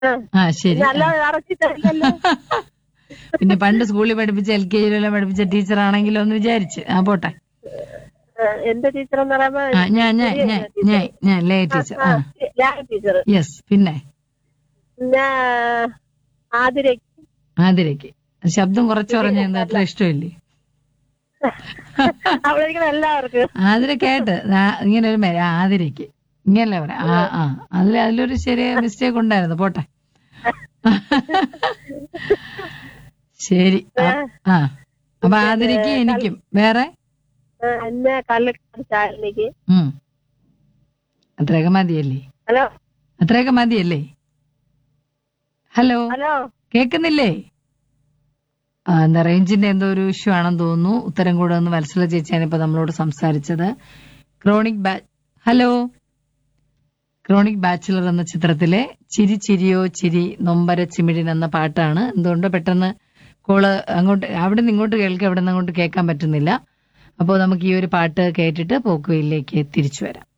ആ, ആ ശരി നല്ല ഇറച്ചി തരില്ലല്ലോ പിന്നെ പണ്ട് സ്കൂളിൽ പഠിപ്പിച്ച എൽ കെ ജിയിലെല്ലാം പഠിപ്പിച്ച ടീച്ചർ ആണെങ്കിലോ എന്ന് വിചാരിച്ച് ആ പോട്ടെ ആ, എന്റെ ടീച്ചർ എന്ന് പറയുമ്പോ ആ ഞാൻ ഞാൻ ഞാൻ ഞാൻ ഞാൻ ലേ ടീച്ചർ ആ ടീച്ചർ യെസ് പിന്നെ പിന്നെ ആതിരയ്ക്ക് ആതിരയ്ക്ക് ശബ്ദം കുറച്ച് പറഞ്ഞ എന്താ അത്ര ഇഷ്ടമില്ലേ അവളെനിക്ക് എല്ലാവർക്കും ആതിര കേട്ട് ആ, ഇങ്ങനെ ഒരു മേ- ആ, ആതിരയ്ക്ക് ഇങ്ങനല്ലേ പറയാം ആ ആ അതിൽ അതിലൊരു ചെറിയ മിസ്റ്റേക്ക് ഉണ്ടായിരുന്നു പോട്ടെ ശരി ആ, ആ അപ്പൊ ആതിരയ്ക്ക് എനിക്കും വേറെ ആ, എന്നെ കള്ളിക്കാട് ചാലിനിക്ക് ഉം അത്രയൊക്കെ മതിയല്ലേ ഹലോ അത്രയൊക്കെ മതിയല്ലേ ഹലോ ഹലോ കേക്കുന്നില്ലേ ആ, എന്താ റേഞ്ചിന്റെ എന്തോ ഒരു ഇഷ്യൂ ആണെന്ന് തോന്നുന്നു ഉത്തരം കൂടെ ഒന്ന് വത്സല ചേച്ചിയാണ് ഇപ്പൊ നമ്മളോട് സംസാരിച്ചത് ക്രോണിക് ബാ ഹലോ ക്രോണിക് ബാച്ചിലർ എന്ന ചിത്രത്തിലെ ചിരി ചിരിയോ ചിരി നൊമ്പര ചിമിഴിൻ എന്ന പാട്ടാണ് എന്തുകൊണ്ട് പെട്ടെന്ന് കോള് അങ്ങോട്ട് അവിടെ നിന്ന് ഇങ്ങോട്ട് കേൾക്കുക അവിടെ നിന്ന് അങ്ങോട്ട് കേൾക്കാൻ പറ്റുന്നില്ല അപ്പോൾ നമുക്ക് ഈ ഒരു പാട്ട് കേട്ടിട്ട് പോക്കുവയിലേക്ക് തിരിച്ചു വരാം